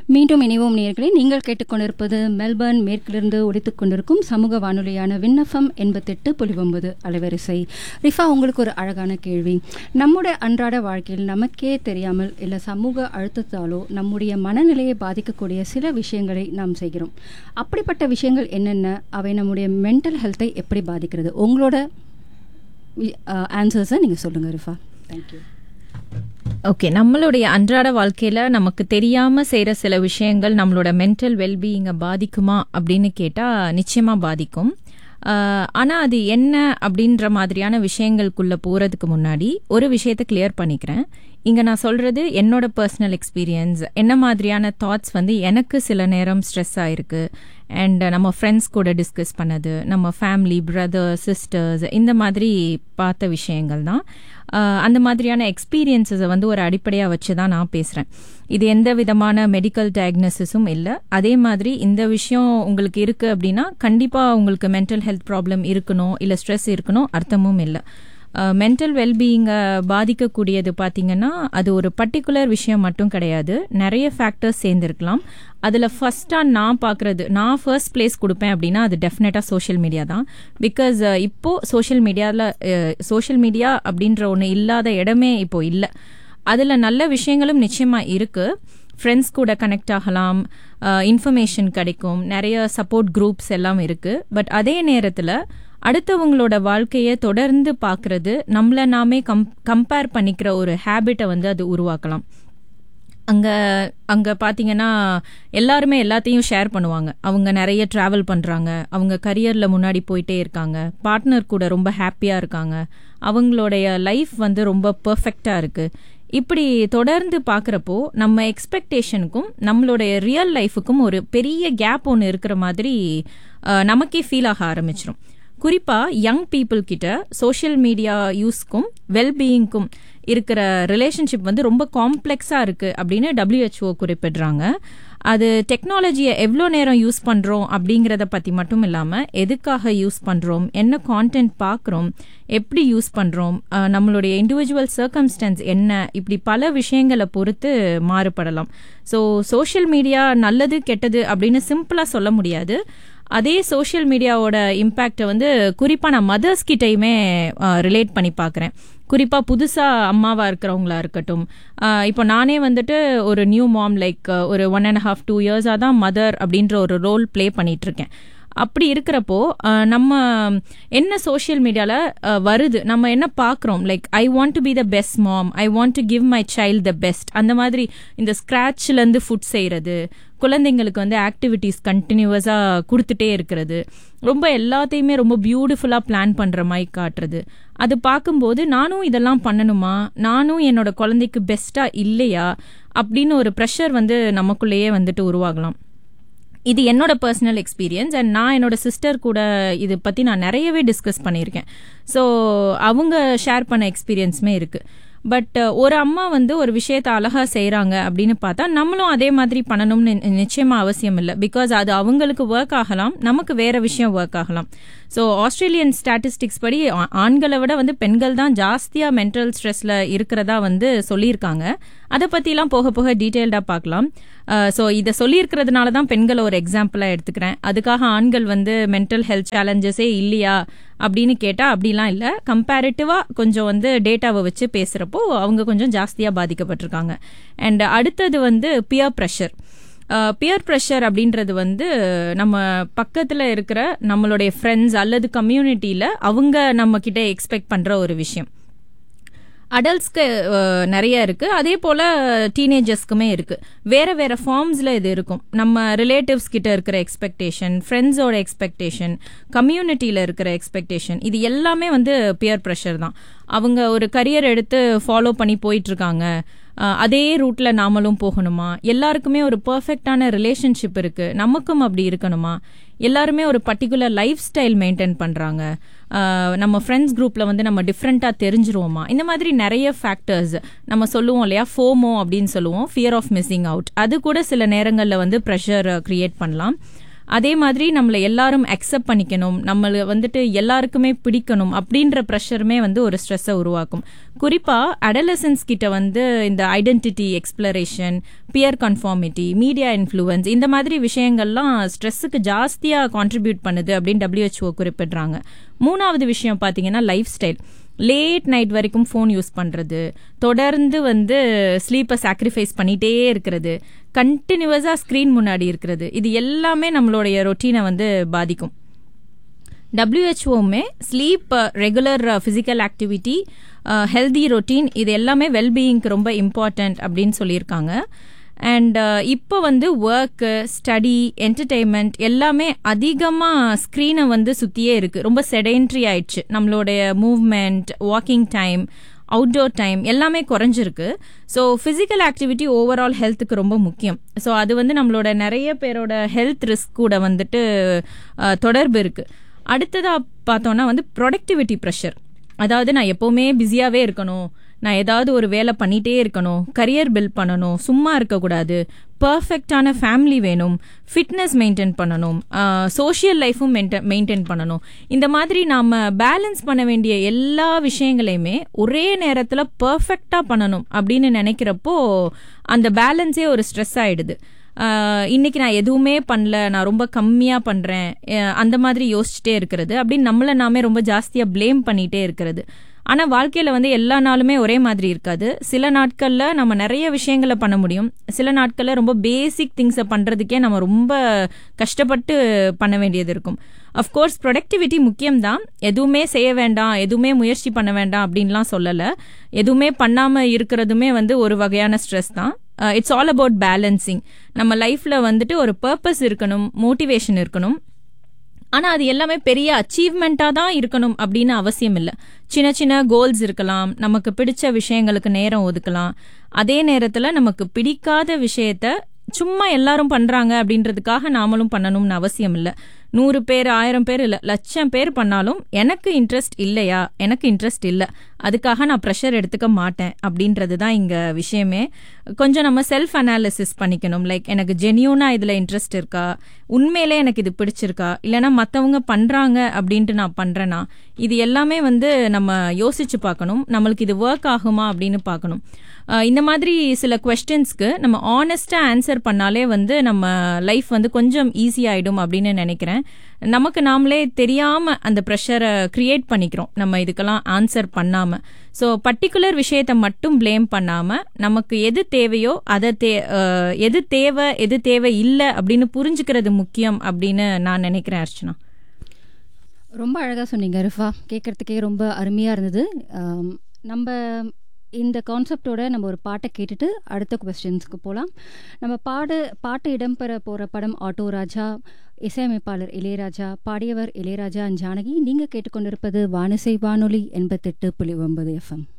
மீண்டும் இணைவோம் நேயர்களே நீங்கள் கேட்டுக்கொண்டிருப்பது மெல்பர்ன் மேற்கிலிருந்து ஒடித்துக் கொண்டிருக்கும் சமூக வானொலியான விண்ணப்பம் எண்பத்தெட்டு புலிவொன்பது அலைவரிசை ரிஃபா உங்களுக்கு ஒரு அழகான கேள்வி நம்முடைய அன்றாட வாழ்க்கையில் நமக்கே தெரியாமல் இல்லை சமூக அழுத்தத்தாலோ நம்முடைய மனநிலையை பாதிக்கக்கூடிய சில விஷயங்களை நாம் செய்கிறோம் அப்படிப்பட்ட விஷயங்கள் என்னென்ன அவை நம்முடைய மென்டல் ஹெல்த்தை எப்படி பாதிக்கிறது உங்களோட ஆன்சர்ஸை நீங்கள் சொல்லுங்கள் ரிஃபா தேங்க்யூ ஓகே நம்மளுடைய அன்றாட வாழ்க்கையில நமக்கு தெரியாம செய்யற சில விஷயங்கள் நம்மளோட மென்டல் வெல்பீயிங்கை பாதிக்குமா அப்படின்னு கேட்டா நிச்சயமா பாதிக்கும் ஆஹ் ஆனா அது என்ன அப்படின்ற மாதிரியான விஷயங்களுக்குள்ள போறதுக்கு முன்னாடி ஒரு விஷயத்தை கிளியர் பண்ணிக்கிறேன் இங்க நான் சொல்றது என்னோட பர்சனல் எக்ஸ்பீரியன்ஸ் என்ன மாதிரியான தாட்ஸ் வந்து எனக்கு சில நேரம் ஸ்ட்ரெஸ் ஆயிருக்கு அண்ட் நம்ம ஃப்ரெண்ட்ஸ் கூட டிஸ்கஸ் பண்ணது நம்ம ஃபேமிலி பிரதர் சிஸ்டர்ஸ் இந்த மாதிரி பார்த்த விஷயங்கள் தான் ஆஹ் அந்த மாதிரியான எக்ஸ்பீரியன்ஸஸை வந்து ஒரு அடிப்படையாக வச்சு தான் நான் பேசுகிறேன் இது எந்த விதமான மெடிக்கல் டயக்னோசிஸும் இல்லை அதே மாதிரி இந்த விஷயம் உங்களுக்கு இருக்குது அப்படின்னா கண்டிப்பாக உங்களுக்கு மென்டல் ஹெல்த் ப்ராப்ளம் இருக்கணும் இல்லை ஸ்ட்ரெஸ் இருக்கணும் அர்த்தமும் இல்லை மென்டல் வெல்பீயிங்கை பாதிக்கக்கூடியது பார்த்தீங்கன்னா அது ஒரு பர்டிகுலர் விஷயம் மட்டும் கிடையாது நிறைய ஃபேக்டர்ஸ் சேர்ந்துருக்கலாம் அதில் ஃபஸ்ட்டாக நான் பார்க்குறது நான் ஃபர்ஸ்ட் பிளேஸ் கொடுப்பேன் அப்படின்னா அது டெஃபினட்டாக சோஷியல் மீடியா தான் பிகாஸ் இப்போது சோஷியல் மீடியாவில் சோஷியல் மீடியா அப்படின்ற ஒன்று இல்லாத இடமே இப்போ இல்லை அதில் நல்ல விஷயங்களும் நிச்சயமாக இருக்குது ஃப்ரெண்ட்ஸ் கூட கனெக்ட் ஆகலாம் இன்ஃபர்மேஷன் கிடைக்கும் நிறைய சப்போர்ட் குரூப்ஸ் எல்லாம் இருக்குது பட் அதே நேரத்தில் அடுத்தவங்களோட வாழ்க்கையை தொடர்ந்து பார்க்கறது நம்மளை நாமே கம் கம்பேர் பண்ணிக்கிற ஒரு ஹேபிட்டை வந்து அது உருவாக்கலாம் அங்கே அங்கே பார்த்தீங்கன்னா எல்லாருமே எல்லாத்தையும் ஷேர் பண்ணுவாங்க அவங்க நிறைய ட்ராவல் பண்ணுறாங்க அவங்க கரியரில் முன்னாடி போயிட்டே இருக்காங்க பார்ட்னர் கூட ரொம்ப ஹாப்பியாக இருக்காங்க அவங்களுடைய லைஃப் வந்து ரொம்ப பர்ஃபெக்டாக இருக்குது இப்படி தொடர்ந்து பார்க்குறப்போ நம்ம எக்ஸ்பெக்டேஷனுக்கும் நம்மளுடைய ரியல் லைஃபுக்கும் ஒரு பெரிய கேப் ஒன்று இருக்கிற மாதிரி நமக்கே ஃபீல் ஆக ஆரம்பிச்சிடும் குறிப்பாக யங் பீப்புள் கிட்ட சோஷியல் மீடியா யூஸ்க்கும் வெல்பீயிங்க்கும் இருக்கிற ரிலேஷன்ஷிப் வந்து ரொம்ப காம்ப்ளெக்ஸாக இருக்குது அப்படின்னு டபிள்யூஹெச்ஓ குறிப்பிடுறாங்க அது டெக்னாலஜியை எவ்வளோ நேரம் யூஸ் பண்ணுறோம் அப்படிங்கிறத பற்றி மட்டும் இல்லாமல் எதுக்காக யூஸ் பண்ணுறோம் என்ன கான்டென்ட் பார்க்குறோம் எப்படி யூஸ் பண்ணுறோம் நம்மளுடைய இண்டிவிஜுவல் சர்க்கம்ஸ்டன்ஸ் என்ன இப்படி பல விஷயங்களை பொறுத்து மாறுபடலாம் ஸோ சோஷியல் மீடியா நல்லது கெட்டது அப்படின்னு சிம்பிளாக சொல்ல முடியாது அதே சோஷியல் மீடியாவோட இம்பேக்டை வந்து குறிப்பாக நான் மதர்ஸ் கிட்டையுமே ரிலேட் பண்ணி பார்க்குறேன் குறிப்பாக புதுசாக அம்மாவாக இருக்கிறவங்களா இருக்கட்டும் இப்போ நானே வந்துட்டு ஒரு நியூ மாம் லைக் ஒரு ஒன் அண்ட் ஹாஃப் டூ இயர்ஸாக தான் மதர் அப்படின்ற ஒரு ரோல் ப்ளே பண்ணிட்டு இருக்கேன் அப்படி இருக்கிறப்போ நம்ம என்ன சோஷியல் மீடியாவில் வருது நம்ம என்ன பார்க்குறோம் like I want to be the best mom I want to give my child the best அந்த மாதிரி இந்த ஸ்க்ராட்ச்லேருந்து ஃபுட் செய்கிறது குழந்தைங்களுக்கு வந்து ஆக்டிவிட்டீஸ் கண்டினியூவஸாக கொடுத்துட்டே இருக்கிறது ரொம்ப எல்லாத்தையுமே ரொம்ப பியூட்டிஃபுல்லாக பிளான் பண்ணுற மாதிரி காட்டுறது அது பார்க்கும்போது நானும் இதெல்லாம் பண்ணணுமா நானும் என்னோட குழந்தைக்கு பெஸ்ட்டாக இல்லையா அப்படின்னு ஒரு ப்ரெஷர் வந்து நமக்குள்ளேயே வந்துட்டு உருவாகலாம் இது என்னோட பர்சனல் எக்ஸ்பீரியன்ஸ் அண்ட் நான் என்னோட சிஸ்டர் கூட இது பற்றி நான் நிறையவே டிஸ்கஸ் பண்ணியிருக்கேன் ஸோ அவங்க ஷேர் பண்ண எக்ஸ்பீரியன்ஸுமே இருக்குது பட் ஒரு அம்மா வந்து ஒரு விஷயத்த அழகா செய்கிறாங்க அப்படின்னு பார்த்தா நம்மளும் அதே மாதிரி பண்ணணும்னு நிச்சயமா அவசியம் இல்லை பிகாஸ் அது அவங்களுக்கு ஒர்க் ஆகலாம் நமக்கு வேற விஷயம் ஒர்க் ஆகலாம் ஸோ ஆஸ்திரேலியன் ஸ்டாட்டிஸ்டிக்ஸ் படி ஆண்களை விட வந்து பெண்கள் தான் ஜாஸ்தியாக மென்டல் ஸ்ட்ரெஸ்ல இருக்கிறதா வந்து சொல்லியிருக்காங்க அதை பற்றிலாம் போக போக டீட்டெயில்டாக பார்க்கலாம் ஸோ இதை சொல்லியிருக்கிறதுனால தான் பெண்களை ஒரு எக்ஸாம்பிளாக எடுத்துக்கிறேன் அதுக்காக ஆண்கள் வந்து மென்டல் ஹெல்த் சேலஞ்சஸே இல்லையா அப்படின்னு கேட்டால் அப்படிலாம் இல்லை கம்பேரிட்டிவாக கொஞ்சம் வந்து டேட்டாவை வச்சு பேசுகிறப்போ அவங்க கொஞ்சம் ஜாஸ்தியாக பாதிக்கப்பட்டிருக்காங்க அண்ட் அடுத்தது வந்து பியர் ப்ரெஷர் பியர் ப்ரெஷர் அப்படின்றது வந்து நம்ம பக்கத்தில் இருக்கிற நம்மளுடைய ஃப்ரெண்ட்ஸ் அல்லது கம்யூனிட்டியில் அவங்க நம்ம கிட்ட எக்ஸ்பெக்ட் பண்ணுற ஒரு விஷயம் அடல்ட்ஸ்க்கு நிறைய இருக்கு அதே போல டீனேஜர்ஸ்க்குமே இருக்கு வேற வேற ஃபார்ம்ஸ்ல இது இருக்கும் நம்ம ரிலேட்டிவ்ஸ் கிட்ட இருக்கிற எக்ஸ்பெக்டேஷன் ஃப்ரெண்ட்ஸோட எக்ஸ்பெக்டேஷன் கம்யூனிட்டியில இருக்கிற எக்ஸ்பெக்டேஷன் இது எல்லாமே வந்து பியர் ப்ரெஷர் தான் அவங்க ஒரு கரியர் எடுத்து ஃபாலோ பண்ணி போயிட்டு இருக்காங்க அதே ரூட்ல நாமளும் போகணுமா எல்லாருக்குமே ஒரு பர்ஃபெக்டான ரிலேஷன்ஷிப் இருக்கு நமக்கும் அப்படி இருக்கணுமா எல்லாருமே ஒரு பர்டிகுலர் லைஃப் ஸ்டைல் மெயின்டைன் பண்றாங்க நம்ம ஃப்ரெண்ட்ஸ் குரூப்ல வந்து நம்ம டிஃப்ரெண்டா தெரிஞ்சிருவோமா இந்த மாதிரி நிறைய ஃபேக்டர்ஸ் நம்ம சொல்லுவோம் இல்லையா ஃபோமோ அப்படின்னு சொல்லுவோம் ஃபியர் ஆஃப் மிஸ்ஸிங் அவுட் அது கூட சில நேரங்களில் வந்து ப்ரெஷர் கிரியேட் பண்ணலாம் அதே மாதிரி நம்மளை எல்லாரும் அக்செப்ட் பண்ணிக்கணும் நம்மள வந்துட்டு எல்லாருக்குமே பிடிக்கணும் அப்படின்ற ப்ரெஷருமே வந்து ஒரு ஸ்ட்ரெஸ்ஸை உருவாக்கும் குறிப்பா அடலசன்ஸ் கிட்ட வந்து இந்த identity exploration peer conformity media influence இந்த மாதிரி விஷயங்கள்லாம் ஸ்ட்ரெஸ்ஸுக்கு ஜாஸ்தியாக கான்ட்ரிபியூட் பண்ணுது அப்படின்னு டபிள்யூஹெச்ஓ குறிப்பிடுறாங்க மூணாவது விஷயம் பார்த்தீங்கன்னா லைஃப் ஸ்டைல் லேட் நைட் வரைக்கும் ஃபோன் யூஸ் பண்ணுறது தொடர்ந்து வந்து ஸ்லீப்பை சாக்ரிஃபைஸ் பண்ணிகிட்டே இருக்கிறது கண்டினியூவஸாக ஸ்க்ரீன் முன்னாடி இருக்கிறது இது எல்லாமே நம்மளுடைய ரொட்டீனை வந்து பாதிக்கும் டபிள்யூஹெச்ஓவுமே sleep regular physical activity healthy routine இது எல்லாமே வெல்பீயிங்க்கு ரொம்ப இம்பார்ட்டண்ட் அப்படின்னு சொல்லியிருக்காங்க அண்ட் இப்போ வந்து ஒர்க்கு ஸ்டடி என்டர்டெயின்மெண்ட் எல்லாமே அதிகமாக ஸ்க்ரீனை வந்து சுற்றியே இருக்குது ரொம்ப செடென்ட்ரி ஆயிடுச்சு நம்மளுடைய movement walking time outdoor time எல்லாமே குறைஞ்சிருக்கு ஸோ ஃபிசிக்கல் ஆக்டிவிட்டி ஓவரால் ஹெல்த்துக்கு ரொம்ப முக்கியம் ஸோ அது வந்து நம்மளோட நிறைய பேரோட ஹெல்த் ரிஸ்க் கூட வந்துட்டு தொடர்பு இருக்குது அடுத்ததாக பார்த்தோன்னா வந்து ப்ரொடக்டிவிட்டி ப்ரெஷர் அதாவது நான் எப்போவுமே பிஸியாகவே இருக்கணும் நான் ஏதாவது ஒரு வேலை பண்ணிகிட்டே இருக்கணும் கரியர் பில்ட் பண்ணணும் சும்மா இருக்கக்கூடாது பர்ஃபெக்டான ஃபேமிலி வேணும் ஃபிட்னஸ் மெயின்டைன் பண்ணணும் சோஷியல் லைஃபும் மெயின்டைன் மெயின்டைன் பண்ணணும் இந்த மாதிரி நாம் பேலன்ஸ் பண்ண வேண்டிய எல்லா விஷயங்களையுமே ஒரே நேரத்தில் பர்ஃபெக்டாக பண்ணணும் அப்படின்னு நினைக்கிறப்போ அந்த பேலன்ஸே ஒரு ஸ்ட்ரெஸ் ஆகிடுது இன்னைக்கு நான் எதுவுமே பண்ணல நான் ரொம்ப கம்மியாக பண்ணுறேன் அந்த மாதிரி யோசிச்சுட்டே இருக்கிறது அப்படின்னு நம்மளை நாமே ரொம்ப ஜாஸ்தியாக ப்ளேம் பண்ணிகிட்டே இருக்கிறது ஆனால் வாழ்க்கையில் வந்து எல்லா நாளுமே ஒரே மாதிரி இருக்காது சில நாட்களில் நம்ம நிறைய விஷயங்களை பண்ண முடியும் சில நாட்களில் ரொம்ப பேசிக் திங்ஸை பண்ணுறதுக்கே நம்ம ரொம்ப கஷ்டப்பட்டு பண்ண வேண்டியது இருக்கும் அஃப்கோர்ஸ் ப்ரொடக்டிவிட்டி முக்கியம்தான் எதுவுமே செய்ய வேண்டாம் எதுவுமே முயற்சி பண்ண வேண்டாம் அப்படின்லாம் சொல்லலை எதுவுமே பண்ணாமல் இருக்கிறதுமே வந்து ஒரு வகையான ஸ்ட்ரெஸ் தான் இட்ஸ் ஆல் அபவுட் பேலன்சிங் நம்ம லைஃப்பில் வந்துட்டு ஒரு பர்பஸ் இருக்கணும் மோட்டிவேஷன் இருக்கணும் ஆனால் அது எல்லாமே பெரிய அச்சீவ்மெண்ட்டாக தான் இருக்கணும் அப்படின்னு அவசியம் இல்லை சின்ன சின்ன கோல்ஸ் இருக்கலாம் நமக்கு பிடிச்ச விஷயங்களுக்கு நேரம் ஒதுக்கலாம் அதே நேரத்தில் நமக்கு பிடிக்காத விஷயத்த சும்மா எல்லாரும் பண்ணுறாங்க அப்படின்றதுக்காக நாமளும் பண்ணணும்னு அவசியம் இல்லை நூறு பேர் ஆயிரம் பேர் இல்லை லட்சம் பேர் பண்ணாலும் எனக்கு இன்ட்ரெஸ்ட் இல்லையா எனக்கு இன்ட்ரெஸ்ட் இல்லை அதுக்காக நான் ப்ரெஷர் எடுத்துக்க மாட்டேன் அப்படின்றது தான் இங்கே விஷயமே கொஞ்சம் நம்ம செல்ஃப் அனாலிசிஸ் பண்ணிக்கணும் லைக் எனக்கு ஜென்யூனாக இதில் இன்ட்ரெஸ்ட் இருக்கா உண்மையிலே எனக்கு இது பிடிச்சிருக்கா இல்லைனா மற்றவங்க பண்ணுறாங்க அப்படின்ட்டு நான் பண்ணுறேன்னா இது எல்லாமே வந்து நம்ம யோசிச்சு பார்க்கணும் நம்மளுக்கு இது ஒர்க் ஆகுமா அப்படின்னு பார்க்கணும் இந்த மாதிரி சில கொஸ்டின்ஸ்க்கு நம்ம ஆனஸ்டாக ஆன்சர் பண்ணாலே வந்து நம்ம லைஃப் வந்து கொஞ்சம் ஈஸி ஆகிடும் அப்படின்னு நினைக்கிறேன் நமக்கு நாமளே தெரியாமல் அந்த ப்ரெஷரை க்ரியேட் பண்ணிக்கிறோம் நம்ம இதுக்கெல்லாம் ஆன்சர் பண்ணாமல் ஸோ பர்டிகுலர் விஷயத்தை மட்டும் ப்ளேம் பண்ணாமல் நமக்கு எது தேவையோ அதை தே எது தேவை எது தேவை இல்லை அப்படின்னு புரிஞ்சுக்கிறது முக்கியம் அப்படின்னு நான் நினைக்கிறேன் அர்ச்சனா ரொம்ப அழகாக சொன்னீங்க ரிஃபா கேட்குறதுக்கே ரொம்ப அருமையாக இருந்தது நம்ம இந்த கான்செப்டோட நம்ம ஒரு பாட்டை கேட்டுட்டு அடுத்த கொஸ்டின்ஸ்க்கு போகலாம் நம்ம பாடு பாட்டு இடம்பெற போகிற படம் ஆட்டோ ராஜா இசையமைப்பாளர் இளையராஜா பாடியவர் இளையராஜா ஜானகி நீங்கள் கேட்டுக்கொண்டிருப்பது வானிசை வானொலி எண்பத்தெட்டு புள்ளி ஒன்பது எஃப்எம்